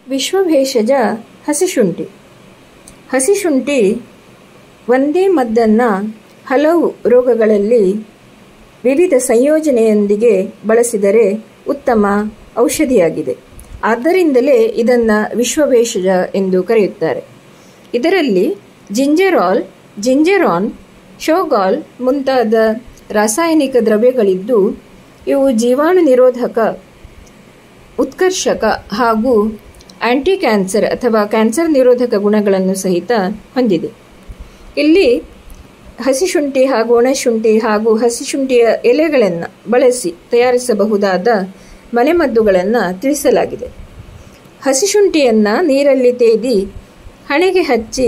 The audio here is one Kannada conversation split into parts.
ವಿಶ್ವಭೇಷಜ ಹಸಿಶುಂಠಿ ಹಸಿಶುಂಠಿ ಒಂದೇ ಮದ್ದನ್ನು ಹಲವು ರೋಗಗಳಲ್ಲಿ ವಿವಿಧ ಸಂಯೋಜನೆಯೊಂದಿಗೆ ಬಳಸಿದರೆ ಉತ್ತಮ ಔಷಧಿಯಾಗಿದೆ ಆದ್ದರಿಂದಲೇ ಇದನ್ನು ವಿಶ್ವಭೇಷಜ ಎಂದು ಕರೆಯುತ್ತಾರೆ ಇದರಲ್ಲಿ ಜಿಂಜೆರಾಲ್ ಜಿಂಜೆರಾನ್ ಶೋಗಾಲ್ ಮುಂತಾದ ರಾಸಾಯನಿಕ ದ್ರವ್ಯಗಳಿದ್ದು ಇವು ಜೀವಾಣು ನಿರೋಧಕ ಉತ್ಕರ್ಷಕ ಹಾಗೂ ಆಂಟಿ ಕ್ಯಾನ್ಸರ್ ಅಥವಾ ಕ್ಯಾನ್ಸರ್ ನಿರೋಧಕ ಗುಣಗಳನ್ನು ಸಹಿತ ಹೊಂದಿದೆ ಇಲ್ಲಿ ಹಸಿಶುಂಠಿ ಹಾಗೂ ಒಣಶುಂಠಿ ಹಾಗೂ ಹಸಿಶುಂಠಿಯ ಎಲೆಗಳನ್ನು ಬಳಸಿ ತಯಾರಿಸಬಹುದಾದ ಮನೆಮದ್ದುಗಳನ್ನು ತಿಳಿಸಲಾಗಿದೆ ಹಸಿಶುಂಠಿಯನ್ನು ನೀರಲ್ಲಿ ತೇದಿ ಹಣೆಗೆ ಹಚ್ಚಿ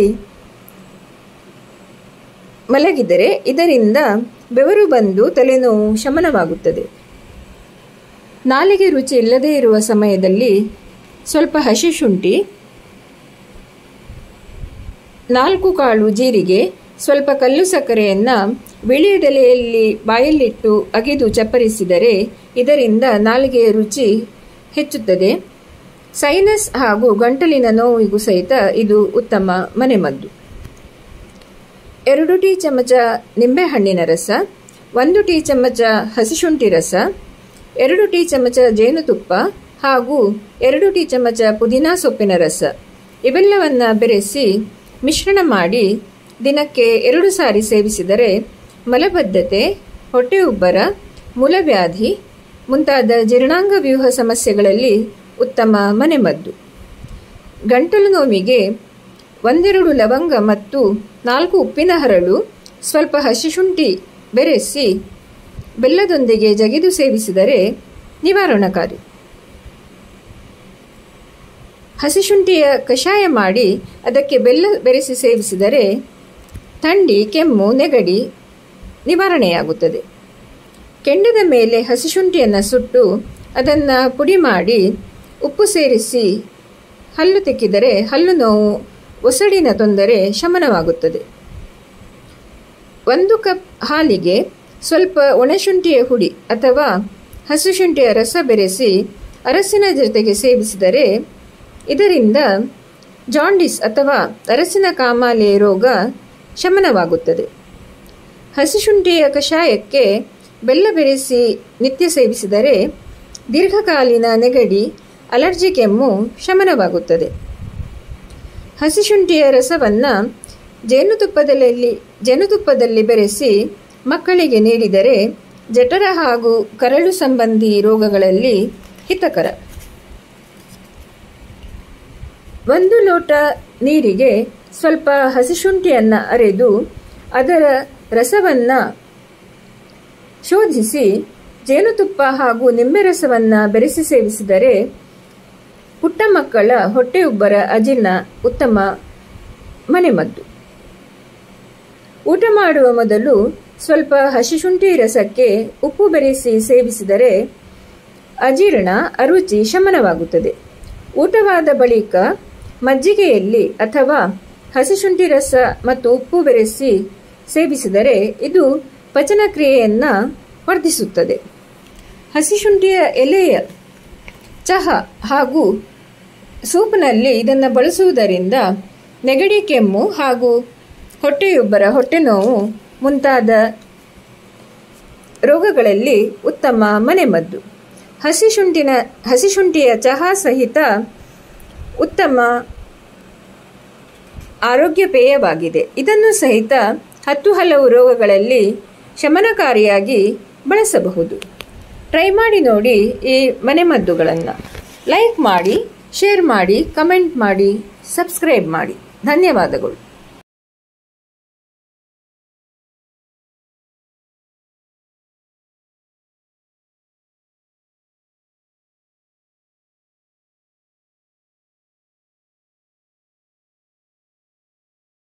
ಮಲಗಿದರೆ ಇದರಿಂದ ಬೆವರು ಬಂದು ತಲೆನೋವು ಶಮನವಾಗುತ್ತದೆ ನಾಲಿಗೆ ರುಚಿ ಇಲ್ಲದೇ ಇರುವ ಸಮಯದಲ್ಲಿ ಸ್ವಲ್ಪ ಹಸಿ ಶುಂಠಿ ನಾಲ್ಕು ಕಾಳು ಜೀರಿಗೆ ಸ್ವಲ್ಪ ಕಲ್ಲು ಸಕ್ಕರೆಯನ್ನು ವಿಳಿಯದೆಲೆಯಲ್ಲಿ ಬಾಯಲ್ಲಿಟ್ಟು ಅಗೆದು ಚಪ್ಪರಿಸಿದರೆ ಇದರಿಂದ ನಾಲಿಗೆಯ ರುಚಿ ಹೆಚ್ಚುತ್ತದೆ ಸೈನಸ್ ಹಾಗೂ ಗಂಟಲಿನ ನೋವಿಗೂ ಸಹಿತ ಇದು ಉತ್ತಮ ಮನೆಮದ್ದು ಎರಡು ಟೀ ಚಮಚ ನಿಂಬೆಹಣ್ಣಿನ ರಸ ಒಂದು ಟೀ ಚಮಚ ಹಸಿಶುಂಠಿ ರಸ ಎರಡು ಟೀ ಚಮಚ ಜೇನುತುಪ್ಪ ಹಾಗೂ ಎರಡು ಟೀ ಚಮಚ ಪುದೀನಾ ಸೊಪ್ಪಿನ ರಸ ಇವೆಲ್ಲವನ್ನು ಬೆರೆಸಿ ಮಿಶ್ರಣ ಮಾಡಿ ದಿನಕ್ಕೆ ಎರಡು ಸಾರಿ ಸೇವಿಸಿದರೆ ಮಲಬದ್ಧತೆ ಹೊಟ್ಟೆ ಉಬ್ಬರ ಮೂಲವ್ಯಾಧಿ ಮುಂತಾದ ಜೀರ್ಣಾಂಗ ವ್ಯೂಹ ಸಮಸ್ಯೆಗಳಲ್ಲಿ ಉತ್ತಮ ಮನೆಮದ್ದು ಗಂಟಲು ನೋವಿಗೆ ಒಂದೆರಡು ಲವಂಗ ಮತ್ತು ನಾಲ್ಕು ಉಪ್ಪಿನ ಹರಳು ಸ್ವಲ್ಪ ಹಸಿಶುಂಠಿ ಬೆರೆಸಿ ಬೆಲ್ಲದೊಂದಿಗೆ ಜಗಿದು ಸೇವಿಸಿದರೆ ನಿವಾರಣಕಾರಿ ಹಸಿಶುಂಠಿಯ ಕಷಾಯ ಮಾಡಿ ಅದಕ್ಕೆ ಬೆಲ್ಲ ಬೆರೆಸಿ ಸೇವಿಸಿದರೆ ಥಂಡಿ ಕೆಮ್ಮು ನೆಗಡಿ ನಿವಾರಣೆಯಾಗುತ್ತದೆ ಕೆಂಡದ ಮೇಲೆ ಹಸಿಶುಂಠಿಯನ್ನು ಸುಟ್ಟು ಅದನ್ನು ಪುಡಿ ಮಾಡಿ ಉಪ್ಪು ಸೇರಿಸಿ ಹಲ್ಲು ತೆಕ್ಕಿದರೆ ಹಲ್ಲು ನೋವು ಒಸಡಿನ ತೊಂದರೆ ಶಮನವಾಗುತ್ತದೆ ಒಂದು ಕಪ್ ಹಾಲಿಗೆ ಸ್ವಲ್ಪ ಒಣಶುಂಠಿಯ ಹುಡಿ ಅಥವಾ ಹಸುಶುಂಠಿಯ ರಸ ಬೆರೆಸಿ ಅರಸಿನ ಜೊತೆಗೆ ಸೇವಿಸಿದರೆ ಇದರಿಂದ ಜಾಂಡಿಸ್ ಅಥವಾ ಅರಸಿನ ಕಾಮಾಲೆ ರೋಗ ಶಮನವಾಗುತ್ತದೆ ಹಸಿಶುಂಠಿಯ ಕಷಾಯಕ್ಕೆ ಬೆಲ್ಲ ಬೆರೆಸಿ ನಿತ್ಯ ಸೇವಿಸಿದರೆ ದೀರ್ಘಕಾಲೀನ ನೆಗಡಿ ಅಲರ್ಜಿ ಕೆಮ್ಮು ಶಮನವಾಗುತ್ತದೆ ಹಸಿಶುಂಠಿಯ ರಸವನ್ನು ಜೇನುತುಪ್ಪದಲ್ಲಿ ಜೇನುತುಪ್ಪದಲ್ಲಿ ಬೆರೆಸಿ ಮಕ್ಕಳಿಗೆ ನೀಡಿದರೆ ಜಠರ ಹಾಗೂ ಕರಳು ಸಂಬಂಧಿ ರೋಗಗಳಲ್ಲಿ ಹಿತಕರ ಒಂದು ಲೋಟ ನೀರಿಗೆ ಸ್ವಲ್ಪ ಹಸಿಶುಂಠಿಯನ್ನು ಅರೆದು ಅದರ ರಸವನ್ನು ಶೋಧಿಸಿ ಜೇನುತುಪ್ಪ ಹಾಗೂ ನಿಂಬೆ ರಸವನ್ನು ಬೆರೆಸಿ ಸೇವಿಸಿದರೆ ಪುಟ್ಟ ಮಕ್ಕಳ ಹೊಟ್ಟೆ ಉಬ್ಬರ ಅಜೀರ್ಣ ಉತ್ತಮ ಮನೆಮದ್ದು ಊಟ ಮಾಡುವ ಮೊದಲು ಸ್ವಲ್ಪ ಹಸಿಶುಂಠಿ ರಸಕ್ಕೆ ಉಪ್ಪು ಬೆರೆಸಿ ಸೇವಿಸಿದರೆ ಅಜೀರ್ಣ ಅರುಚಿ ಶಮನವಾಗುತ್ತದೆ ಊಟವಾದ ಬಳಿಕ ಮಜ್ಜಿಗೆಯಲ್ಲಿ ಅಥವಾ ಹಸಿಶುಂಠಿ ರಸ ಮತ್ತು ಉಪ್ಪು ಬೆರೆಸಿ ಸೇವಿಸಿದರೆ ಇದು ಪಚನ ಕ್ರಿಯೆಯನ್ನು ವರ್ಧಿಸುತ್ತದೆ ಹಸಿಶುಂಠಿಯ ಎಲೆಯ ಚಹಾ ಹಾಗೂ ಸೂಪ್ನಲ್ಲಿ ಇದನ್ನು ಬಳಸುವುದರಿಂದ ನೆಗಡಿ ಕೆಮ್ಮು ಹಾಗೂ ಹೊಟ್ಟೆಯುಬ್ಬರ ಹೊಟ್ಟೆ ನೋವು ಮುಂತಾದ ರೋಗಗಳಲ್ಲಿ ಉತ್ತಮ ಮನೆಮದ್ದು ಹಸಿಶುಂಠಿನ ಹಸಿಶುಂಠಿಯ ಚಹಾ ಸಹಿತ ಉತ್ತಮ ಆರೋಗ್ಯ ಪೇಯವಾಗಿದೆ ಇದನ್ನು ಸಹಿತ ಹತ್ತು ಹಲವು ರೋಗಗಳಲ್ಲಿ ಶಮನಕಾರಿಯಾಗಿ ಬಳಸಬಹುದು ಟ್ರೈ ಮಾಡಿ ನೋಡಿ ಈ ಮನೆಮದ್ದುಗಳನ್ನು ಲೈಕ್ ಮಾಡಿ ಶೇರ್ ಮಾಡಿ ಕಮೆಂಟ್ ಮಾಡಿ ಸಬ್ಸ್ಕ್ರೈಬ್ ಮಾಡಿ ಧನ್ಯವಾದಗಳು